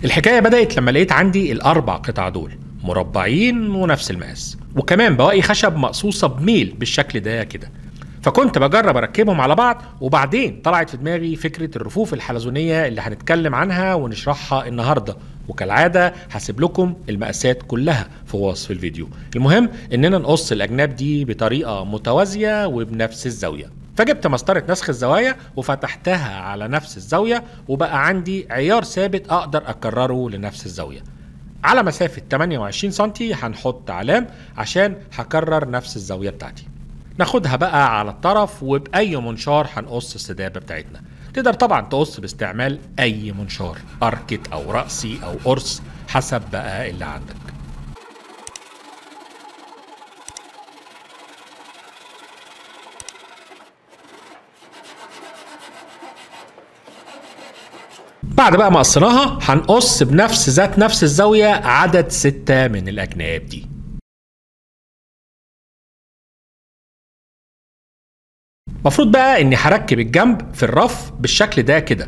الحكايه بدات لما لقيت عندي الاربع قطع دول مربعين ونفس المقاس وكمان بواقي خشب مقصوصه بميل بالشكل ده كده فكنت بجرب اركبهم على بعض وبعدين طلعت في دماغي فكره الرفوف الحلزونيه اللي هنتكلم عنها ونشرحها النهارده وكالعاده هسيب لكم المقاسات كلها في وصف الفيديو المهم اننا نقص الاجناب دي بطريقه متوازيه وبنفس الزاويه فجبت مسطرة نسخ الزوايا وفتحتها على نفس الزاوية وبقى عندي عيار ثابت أقدر أكرره لنفس الزاوية على مسافة 28 سنتي هنحط علام عشان هكرر نفس الزاوية بتاعتي ناخدها بقى على الطرف وبأي منشار هنقص السدابة بتاعتنا تقدر طبعا تقص باستعمال أي منشار أركت أو رأسي أو قرص حسب بقى اللي عندك بعد بقى ما قصيناها هنقص بنفس ذات نفس الزاوية عدد ستة من الأجناب دي المفروض بقى اني هركب الجنب في الرف بالشكل ده كده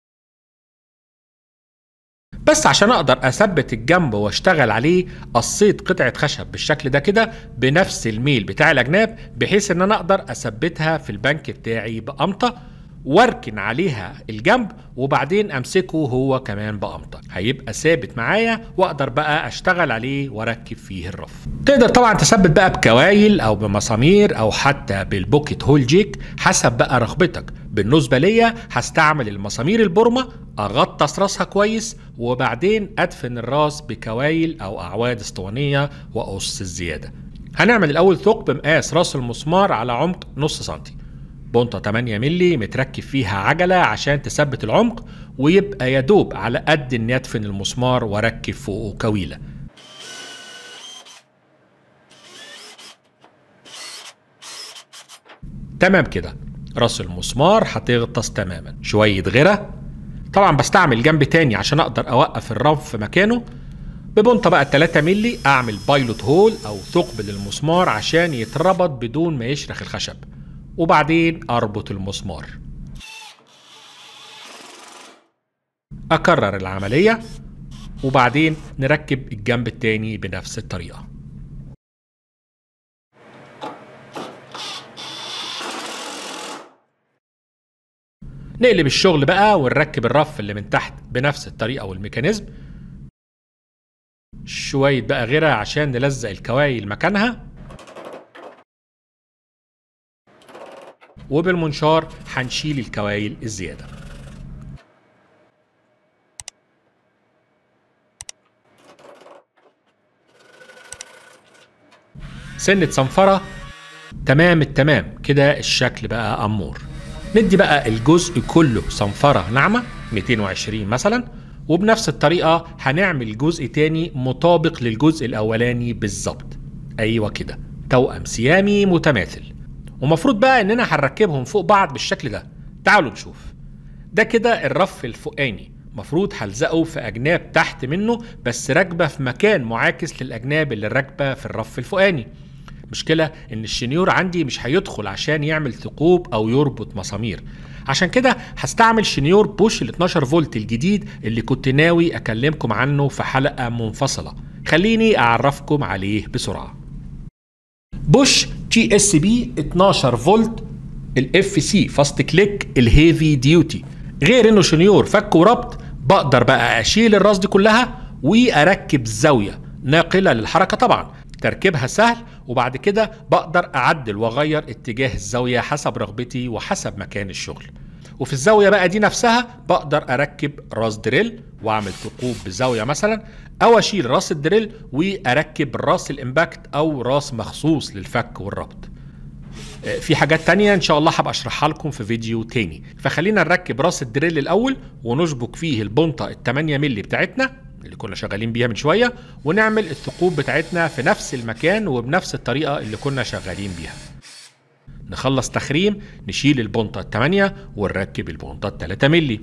بس عشان اقدر اثبت الجنب واشتغل عليه قصيت قطعه خشب بالشكل ده كده بنفس الميل بتاع الاجناب بحيث ان انا اقدر اثبتها في البنك بتاعي بقمطه واركن عليها الجنب وبعدين امسكه هو كمان بقمطه هيبقى ثابت معايا واقدر بقى اشتغل عليه واركب فيه الرف تقدر طبعا تثبت بقى بكوايل او بمسامير او حتى بالبوكيت هول جيك حسب بقى رغبتك بالنسبه ليا هستعمل المسامير البورمه اغطس راسها كويس وبعدين ادفن الراس بكوايل او اعواد اسطوانيه واقص الزياده هنعمل الاول ثقب مقاس راس المسمار على عمق نص سنتي بونطة 8 مللي متركب فيها عجلة عشان تثبت العمق ويبقى يدوب على قد ان يدفن المسمار واركب فوقه كويلة تمام كده راس المسمار هتغطس تماما شوية غيرة طبعا بستعمل جنب تاني عشان اقدر اوقف الرف في مكانه ببنطة بقى 3 مللي اعمل بايلوت هول او ثقب للمسمار عشان يتربط بدون ما يشرخ الخشب وبعدين اربط المسمار اكرر العملية وبعدين نركب الجنب التاني بنفس الطريقة نقلب الشغل بقى ونركب الرف اللي من تحت بنفس الطريقة والميكانيزم شوية بقى غيرة عشان نلزق الكوايل مكانها وبالمنشار هنشيل الكوايل الزيادة سنة صنفرة تمام التمام كده الشكل بقى أمور ندي بقى الجزء كله صنفرة ناعمة 220 مثلا وبنفس الطريقة هنعمل جزء تاني مطابق للجزء الأولاني بالظبط أيوة كده توأم سيامي متماثل ومفروض بقى اننا هنركبهم فوق بعض بالشكل ده تعالوا نشوف ده كده الرف الفوقاني مفروض هلزقه في اجناب تحت منه بس راكبه في مكان معاكس للاجناب اللي راكبه في الرف الفوقاني مشكلة ان الشنيور عندي مش هيدخل عشان يعمل ثقوب او يربط مسامير عشان كده هستعمل شنيور بوش ال 12 فولت الجديد اللي كنت ناوي اكلمكم عنه في حلقة منفصلة خليني اعرفكم عليه بسرعة بوش تي اس بي 12 فولت الاف سي فاست كليك الهيفي ديوتي غير انه شنيور فك وربط بقدر بقى اشيل الراس دي كلها واركب زاويه ناقله للحركه طبعا تركيبها سهل وبعد كده بقدر اعدل واغير اتجاه الزاويه حسب رغبتي وحسب مكان الشغل وفي الزاويه بقى دي نفسها بقدر اركب راس دريل واعمل ثقوب بزاويه مثلا او اشيل راس الدريل واركب راس الامباكت او راس مخصوص للفك والربط في حاجات تانية ان شاء الله هبقى اشرحها لكم في فيديو تاني فخلينا نركب راس الدريل الاول ونشبك فيه البنطة ال 8 مللي بتاعتنا اللي كنا شغالين بيها من شوية ونعمل الثقوب بتاعتنا في نفس المكان وبنفس الطريقة اللي كنا شغالين بيها نخلص تخريم نشيل البنطة التمانية ونركب البنطة التلاتة ملي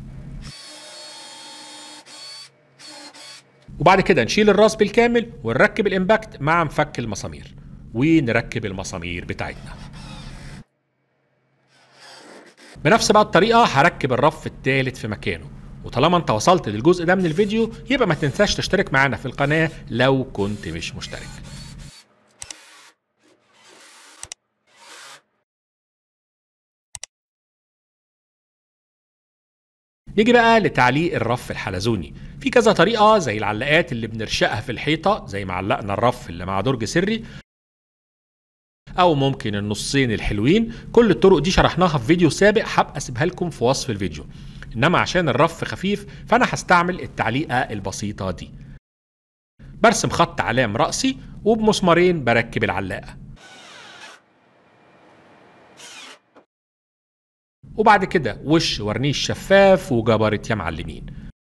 وبعد كده نشيل الراس بالكامل ونركب الامباكت مع مفك المسامير ونركب المسامير بتاعتنا بنفس بقى الطريقة هركب الرف التالت في مكانه وطالما انت وصلت للجزء ده من الفيديو يبقى ما تنساش تشترك معانا في القناة لو كنت مش مشترك نيجي بقى لتعليق الرف الحلزوني في كذا طريقة زي العلاقات اللي بنرشقها في الحيطة زي ما علقنا الرف اللي مع درج سري او ممكن النصين الحلوين كل الطرق دي شرحناها في فيديو سابق هبقى اسيبها لكم في وصف الفيديو انما عشان الرف خفيف فانا هستعمل التعليقه البسيطه دي برسم خط علام رأسي وبمسمارين بركب العلاقه وبعد كده وش ورنيش شفاف وجبرة يا معلمين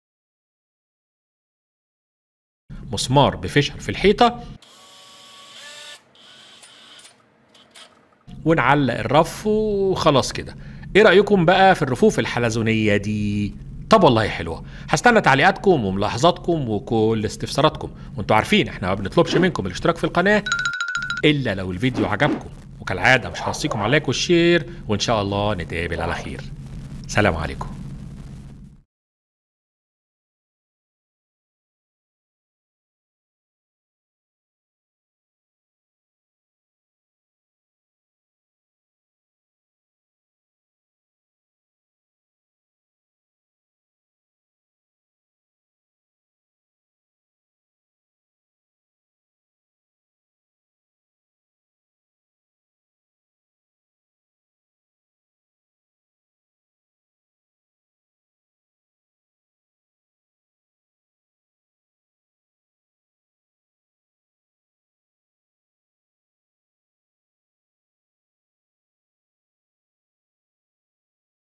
مسمار بفشل في الحيطة ونعلق الرف وخلاص كده ايه رأيكم بقى في الرفوف الحلزونية دي طب والله حلوة هستنى تعليقاتكم وملاحظاتكم وكل استفساراتكم وانتوا عارفين احنا ما بنطلبش منكم الاشتراك في القناة الا لو الفيديو عجبكم وكالعادة مش هوصيكم على اللايك والشير وان شاء الله نتقابل على خير سلام عليكم